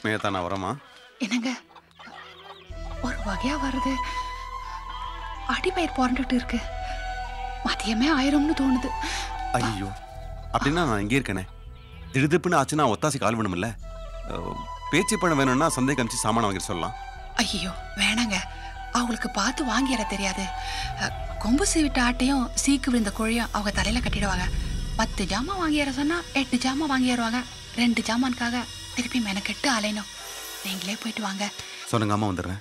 மேயத்தா நான் வரமா என்னங்க ஒரு வகையா வருது அடிப்பயிர் புரண்டுட்டு இருக்கு மதியமே ஆயிரும்னு தோணுது ஐயோ அப்படின்னா நான் இங்கே இருக்கேனே திடுதிப்புன்னு ஆச்சுன்னா ஒத்தாசி கால் வேணுமில்ல அஹ், பேச்சு பணம் வேணும்னா சந்தை காமிச்சு சாமான வாங்கிட்டு சொல்லலாம் ஐயோ வேணாங்க அவங்களுக்கு பார்த்து வாங்கிட தெரியாது அஹ், கொம்பு சீவிட்ட ஆட்டையும் சீக்கு விழுந்த கோழியும் அவங்க தலையில கட்டிடுவாங்க பத்து ஜாமான் வாங்கிடுற சொன்னா எட்டு ஜாமான் வாங்கிடுவாங்க ரெண்டு ஜாமானுக்காக திருப்பி மெனக்கெட்டு அலையணும் நீங்களே போயிட்டு வாங்க சொல்லுங்க அம்மா வந்துடுறேன்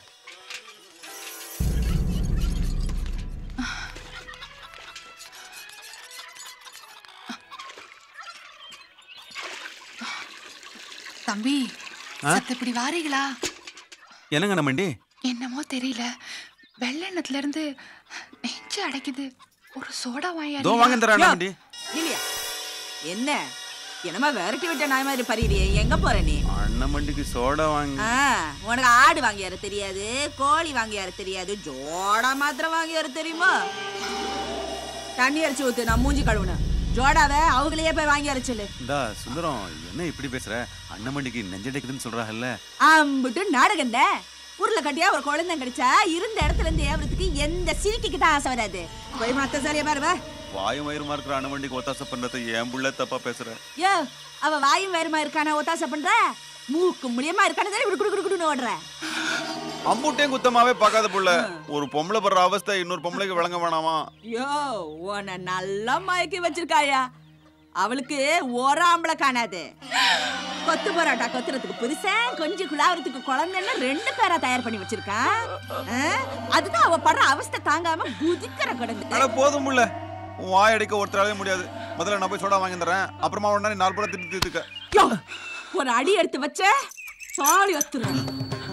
தம்பி ஆ? சத்து இப்படி வாரீங்களா என்னங்க நம்மண்டி என்னமோ தெரியல வெள்ளெண்ணத்துல இருந்து நெஞ்சு அடைக்குது ஒரு சோடா தோ வாங்க வாங்கி தரேன் நம்மண்டி இல்லையா என்ன என்னமா விரட்டி விட்ட நாய் மாதிரி பறியிறியே எங்க போற நீ அண்ணன் மண்டிக்கு சோடா வாங்கி ஆ, உனக்கு ஆடு வாங்கியார தெரியாது கோழி வாங்கியார தெரியாது ஜோடா மாத்திரம் வாங்கியார தெரியுமா தண்ணி அரைச்சு ஊத்து நான் மூஞ்சி கழுவுனேன் ஜோடாவை அவங்களையே போய் வாங்கி அரைச்சலு இந்தா சுந்தரம் என்ன இப்படி பேசுற அண்ணன் மண்டிக்கு நெஞ்சடைக்குதுன்னு சொல்றாங்கல்ல அம்பிட்டு நாடகம் தான் ஊர்ல கட்டியா ஒரு குழந்தை கிடைச்சா இருந்த இடத்துல இருந்து ஏவறதுக்கு எந்த சிரிக்கிக்கு தான் ஆசை வராது போய் மத்த சாலியா பாருவ வாயும் வயிறுமா இருக்கிற அண்ணன் மண்டிக்கு ஒத்தாசை பண்றது என் புள்ள தப்பா பேசுற யோ அவ வாயும் வேறுமா இருக்கான ஒத்தாசை பண்ற மூக்கு மூலியமா இருக்கானு தானே இப்படி குடு குடு குடுன்னு ஓடுற அம்புட்டையும் குத்தமாவே பார்க்காத புள்ள ஒரு பொம்பளை படுற அவஸ்தை இன்னொரு பொம்பளைக்கு விளங்க வேணாமா யோ உன்னை நல்லா மயக்கி வச்சிருக்காயா அவளுக்கு ஒரு ஆம்பளை காணாது கொத்து பரோட்டா கொத்துறதுக்கு புருஷன் கொஞ்சம் குழாவறதுக்கு குழந்தைன்னு ரெண்டு பேரா தயார் பண்ணி வச்சிருக்கான் ஆ? அதுதான் அவ படுற அவஸ்தை தாங்காம குதிக்கிற அட கிடந்து போதும் புள்ள உன் வாய் அடிக்க ஒருத்தராலே முடியாது முதல்ல நான் போய் சோடா வாங்கி தரேன் அப்புறமா உடனே நாலு படம் திட்டு தீர்த்துக்க யோ, ஒரு அடி எடுத்து வச்ச சாலி ஒத்துறேன்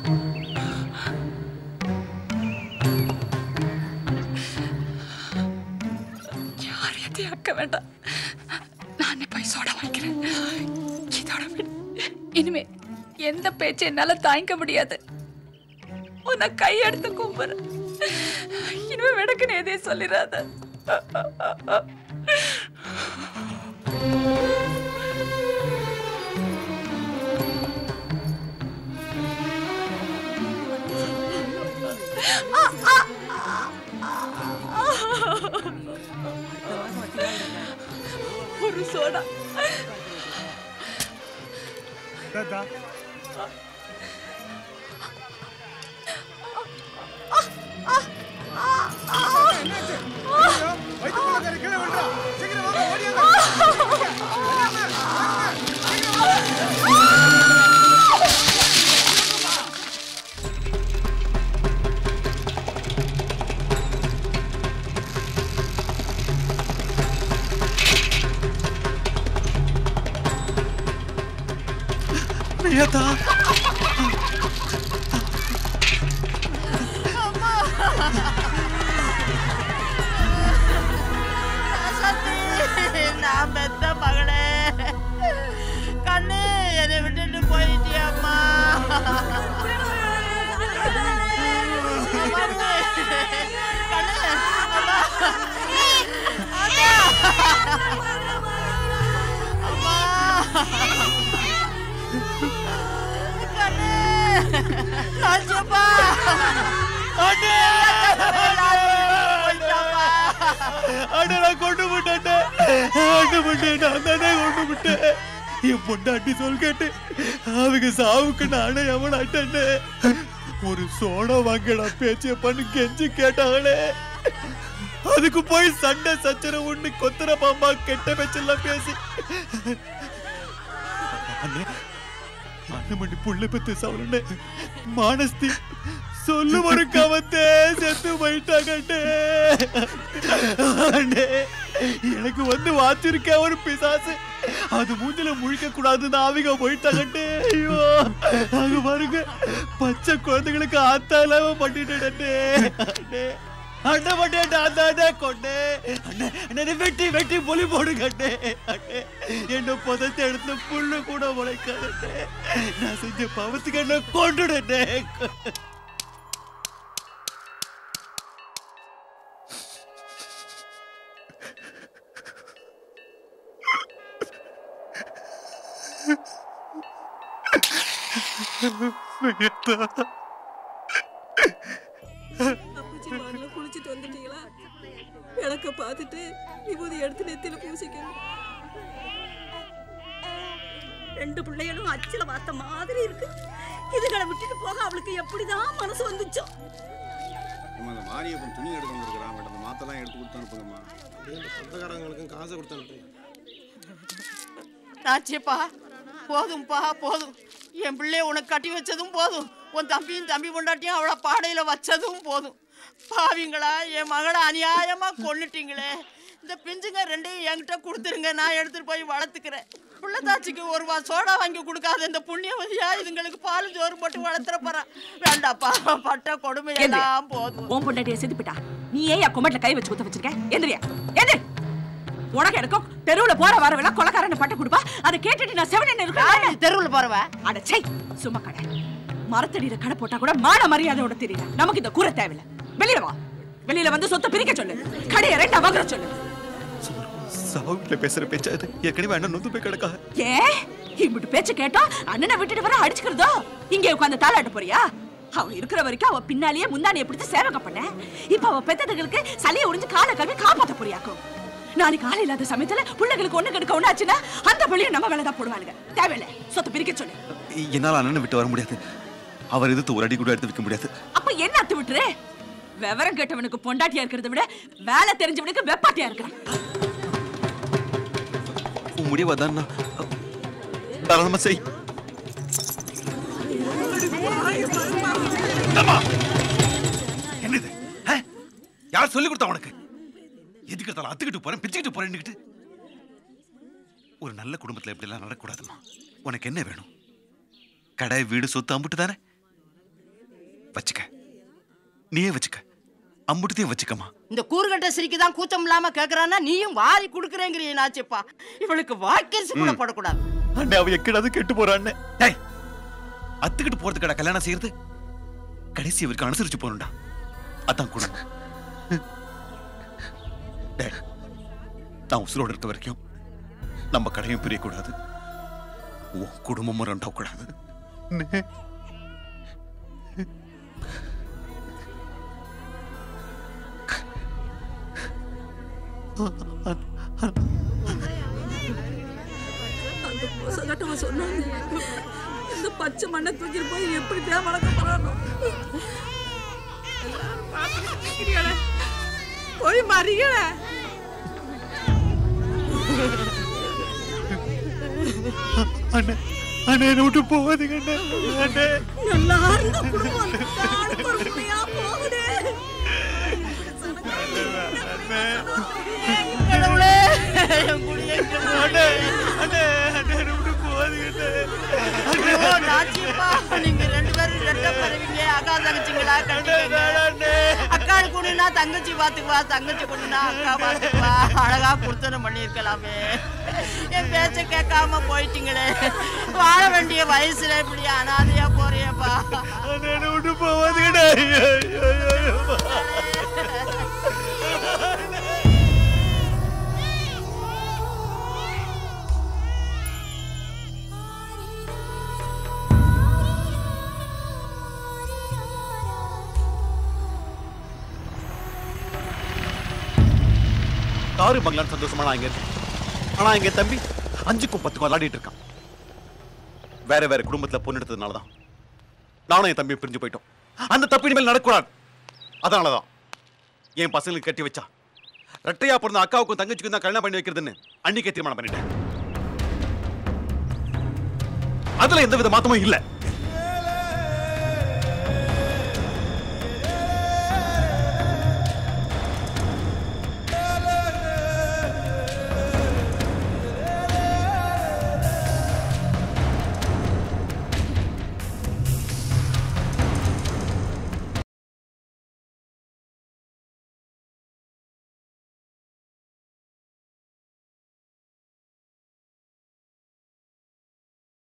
யாரையும் அக்க வேண்டாம் நானே போய் சோடா வாங்கிக்கிறேன் இதோட விடு இனிமே எந்த பேச்சு என்னால தாங்கிக்க முடியாது உன்னை கையெடுத்து கும்புறேன் இனிமே விடக்குன்னு எதையும் சொல்லிடாத ஒரு சோடா நான் பெத்த மகளே கண்ணு என்னை விட்டுட்டு போயிட்டியம்மா கண்ணு அம்மா அம்மா கண்ணு ராஜப்பா கண்ணு போயிட்டாப்பா அட நான் கொண்டு விட்டேன் கொண்டு விட்டேன் நான் தானே கொண்டு விட்டேன் என் பொண்டாட்டி சொல் கேட்டு அவங்க சாவுக்கு நானே எவன் அட்டேன்னு ஒரு சோடா வாங்கடா பேச்ச பண்ணி கெஞ்சி கேட்டாங்களே அதுக்கு போய் சண்டை சச்சரவு ஒண்ணு கொத்துற பாம்பா கெட்ட பேச்செல்லாம் பேசி அண்ணே அண்ணன் மணி புள்ள பெத்து சவரண்ணே மானஸ்தி சொல்லு ஒரு கவத்தே செத்து போயிட்டாங்கண்ணே அண்ணே எனக்கு வந்து வாச்சிருக்க ஒரு பிசாசு அது மூஞ்சில முழிக்க கூடாதுன்னு ஆவிக போயிட்டாங்கண்ணே ஐயோ அங்க பாருங்க பச்சை குழந்தைகளுக்கு ஆத்தாலாம பண்ணிட்டேன் அண்ணே அண்ணே பண்ணிட்டு அந்த அண்ணே கொண்டே அண்ணே அண்ணே வெட்டி வெட்டி பொலி போடுங்க அண்ணே அண்ணே என்ன புதத்தை எடுத்து புல்லு கூட முளைக்காதே நான் செஞ்ச பாவத்துக்கு என்ன கொண்டுடனே அப்பச்சி மகள குளிச்சுட்டு வந்துட்டீங்களா விளக்க பார்த்துட்டு விபூதி எடுத்து நெத்தியில பூசிக்கணும் ரெண்டு பிள்ளைகளும் அச்சில வார்த்த மாதிரி இருக்கு இதுகளை விட்டுட்டு போக அவளுக்கு எப்படிதான் மனசு வந்துச்சோ அம்மா அந்த மாரியப்பன் துணி எடுத்து வந்திருக்கிறான் மேடம் அந்த மாத்தெல்லாம் எடுத்து கொடுத்து அனுப்புங்கம்மா அப்படியே அந்த சொந்தக்காரங்களுக்கும் காசை கொடுத்து அனுப்புங்க நாச்சியப்பா போதும்பா போதும் என் பிள்ளைய உனக்கு கட்டி வச்சதும் போதும் உன் தம்பியும் தம்பி பொண்டாட்டியும் அவளை பாடையில வச்சதும் போதும் பாவிங்களா என் மகளை அநியாயமா கொன்னுட்டீங்களே இந்த பிஞ்சுங்க ரெண்டையும் என்கிட்ட கொடுத்துருங்க நான் எடுத்துட்டு போய் வளர்த்துக்கிறேன் புள்ளத்தாச்சிக்கு ஒரு வா சோடா வாங்கி கொடுக்காத இந்த புண்ணியவதியா இதுங்களுக்கு பால் சோறு போட்டு வளர்த்துற போறா வேண்டாப்பா பட்ட கொடுமை எல்லாம் போதும் உன் பொண்டாட்டிய செதுப்பிட்டா நீ ஏன் என் குமட்டில கை வச்சு குத்த வச்சிருக்க எந்திரியா எந்திரி உனக்கு எனக்கும் தெருவுல போற வரவெல்லாம் கொலக்காரன் பட்ட கொடுப்பா அதை கேட்டுட்டு நான் செவன் இருக்கேன் தெருவில் போறவ அட சை சும்மா கடை மரத்தடியில கடை போட்டா கூட மான மரியாதையோட தெரியல நமக்கு இந்த கூரை தேவையில்ல வெளியில வா வெளியில வந்து சொத்தை பிரிக்க சொல்லு கடையை ரெண்டா வாங்குற சொல்லு சாவு வீட்டில் பேசுற பேச்சா இது ஏற்கனவே அண்ணன் நொந்து போய் கிடக்கா ஏ இம்பிட்டு பேச்சு கேட்டா அண்ணனை விட்டுட்டு வர அடிச்சுக்கிறதோ இங்கே உட்காந்து தாளாட்ட போறியா அவ இருக்கிற வரைக்கும் அவ பின்னாலேயே முந்தானிய பிடிச்சு சேவகம் பண்ண இப்ப அவ பெத்ததுகளுக்கு சளிய உறிஞ்சு காலை கழுவி காப்பாத்த போறியாக்கும் நாளைக்கு காலை இல்லாத சமயத்துல பிள்ளைகளுக்கு ஒண்ணு கெடுக்க ஒண்ணு ஆச்சுன்னா அந்த பழியும் நம்ம வேலை தான் போடுவானுங்க தேவையில்லை சொத்தை பிரிக்க சொல்லு என்னால் அண்ணனை விட்டு வர முடியாது அவர் எதிர்த்து ஒரு அடி கூட எடுத்து வைக்க முடியாது அப்ப என்ன அத்து விட்டுரு விவரம் கேட்டவனுக்கு பொண்டாட்டியா இருக்கிறத விட வேலை தெரிஞ்சவனுக்கு வெப்பாட்டியா இருக்கிறான் உன் முடிவு அதான் தாராளமா செய் அம்மா! என்னது ஆ? யார் சொல்லி கொடுத்தா உனக்கு எதுக்கு எடுத்தாலும் அத்துக்கிட்டு போறேன் பிச்சுக்கிட்டு போறேன்னுக்கிட்டு ஒரு நல்ல குடும்பத்துல இப்படி எல்லாம் நடக்கூடாதும்மா உனக்கு என்ன வேணும் கடை வீடு சொத்து அம்புட்டு தானே வச்சுக்க நீயே வச்சுக்க அம்புட்டுத்தையும் வச்சுக்கம்மா இந்த கூறுகட்ட சிரிக்கு தான் கூச்சம் இல்லாம கேக்குறான்னா நீயும் வாரி குடுக்குறேங்கிறிய நாச்சியப்பா இவளுக்கு வாய்க்கரிசி கூட போடக்கூடாது அண்ணே அவ எக்கடாவது கெட்டு போறான்னு டேய் அத்துக்கிட்டு போறதுக்கடா கல்யாணம் செய்யறது கடைசி வரைக்கும் அனுசரிச்சு போகணும்டா அதான் குடும்பம் டேய் நான் உசுரோட இருக்க வரைக்கும் நம்ம கடையும் பிரியக்கூடாது உன் குடும்பமும் ரெண்டாக கூடாது அந்த பொசகட்டவ சொன்னாங்க இந்த பச்சை மண்ணை தூக்கிட்டு போய் எப்படி தான் வளர்க்க போறானோ எல்லாரும் பார்த்துட்டு நிக்கிறீங்களே. போய் மறியல அண்ணே அண்ணே என்னை விட்டு போகாதீங்க அண்ணே அண்ணே எல்லாரும் இந்த குடும்பம் நாடு பொறுமையா போகுது கடவுளே என் குடியை இங்க அண்ணே அண்ணே அண்ணே என்னை விட்டு போகாதீங்க அண்ணே ஐயோ, நாச்சியப்பா நீங்க ரெண்டு பேரும் ரெட்ட பரவிங்க அக்கா தங்கச்சிங்களா கட்டிக்கங்க அண்ணே அக்கா குடினா தங்கச்சி பாத்துக்குவா தங்கச்சி குடினா அக்கா பாத்துக்குவா அழகா குடுத்தனம் பண்ணியிருக்கலாமே என் பேச்ச கேட்காம போயிட்டீங்களே வாழ வேண்டிய வயசுல இப்படி அனாதையா போறியப்பா அண்ணே என்னை விட்டு போகாதீங்க ஐயோ ஐயோ ஐயோ காரு பங்களான்னு சந்தோஷமா நான் இங்க இருக்கேன் ஆனா எங்க தம்பி அஞ்சுக்கும் பத்துக்கும் விளையாடிட்டு இருக்கான் வேற வேற குடும்பத்துல பொண்ணு எடுத்ததுனால தான் நானும் என் தம்பியும் பிரிஞ்சு போயிட்டோம் அந்த தப்பு இனிமேல் நடக்கூடாது அதனாலதான் என் பசங்களுக்கு கட்டி வச்சா ரெட்டையா பிறந்த அக்காவுக்கும் தங்கச்சிக்கும் தான் கல்யாணம் பண்ணி வைக்கிறதுன்னு அன்னைக்கே தீர்மானம் பண்ணிட்டேன் அதுல எந்த வித மாத்தமும் இல்ல